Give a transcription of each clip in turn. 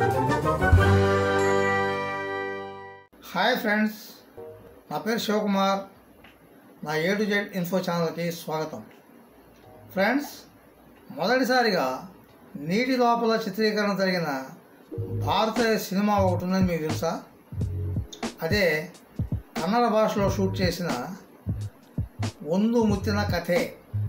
hi friends నా పేరు శివకుమార్ నా ఏ టు జెడ్ ఇన్ఫో ఛానల్కి స్వాగతం ఫ్రెండ్స్ మొదటిసారిగా నీటి లోపల చిత్రీకరణ జరిగిన భారతీయ సినిమా ఒకటి ఉందని మీకు తెలుసా అదే కన్నడ భాషలో షూట్ చేసిన ಒಂದು ಮುತ್ತಿನ కథే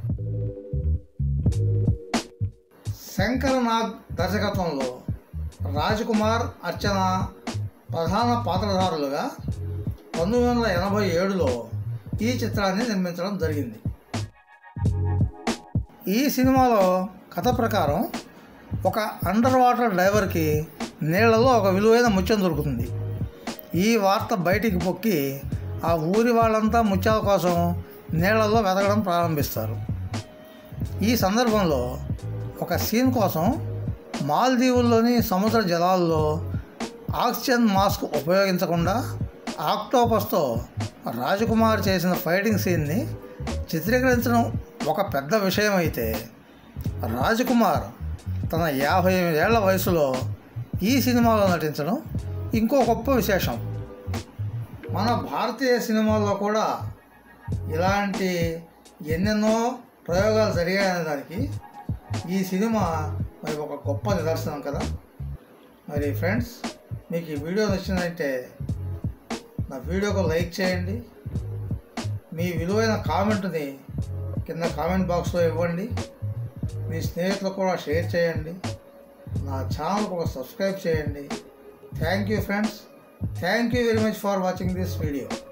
శంకర్ నాగ్ దర్శకత్వంలో రాజ్కుమార్ అర్చన ప్రధాన పాత్రధారులుగా పంతొమ్మిది వందల ఎనభై ఏడులో ఈ చిత్రాన్ని నిర్మించడం జరిగింది ఈ సినిమాలో కథ ప్రకారం ఒక అండర్ వాటర్ డైవర్కి నీళ్లలో ఒక విలువైన ముత్యం దొరుకుతుంది ఈ వార్త బయటికి పొక్కి ఆ ఊరి వాళ్ళంతా ముత్యాల కోసం నీళ్లలో వెతకడం ప్రారంభిస్తారు ఈ సందర్భంలో ఒక సీన్ కోసం మాల్దీవుల్లోని సముద్ర జలాల్లో ఆక్సిజన్ మాస్క్ ఉపయోగించకుండా ఆక్టోపస్తో రాజకుమార్ చేసిన ఫైటింగ్ సీన్ని చిత్రీకరించడం ఒక పెద్ద విషయం అయితే రాజకుమార్ తన యాభై ఎనిమిదేళ్ల వయసులో ఈ సినిమాలో నటించడం ఇంకో గొప్ప విశేషం మన భారతీయ సినిమాల్లో కూడా ఇలాంటి ఎన్నెన్నో ప్రయోగాలు జరిగాయనే దానికి ఈ సినిమా మరి ఒక గొప్ప నిదర్శనం కదా మరి ఫ్రెండ్స్ మీకు ఈ వీడియో నచ్చిందంటే నా వీడియోకు లైక్ చేయండి మీ విలువైన కామెంట్ని కింద కామెంట్ బాక్స్లో ఇవ్వండి మీ స్నేహితులకు కూడా షేర్ చేయండి నా ఛానల్కి ఒక సబ్స్క్రైబ్ చేయండి thank you friends thank you very much for watching this video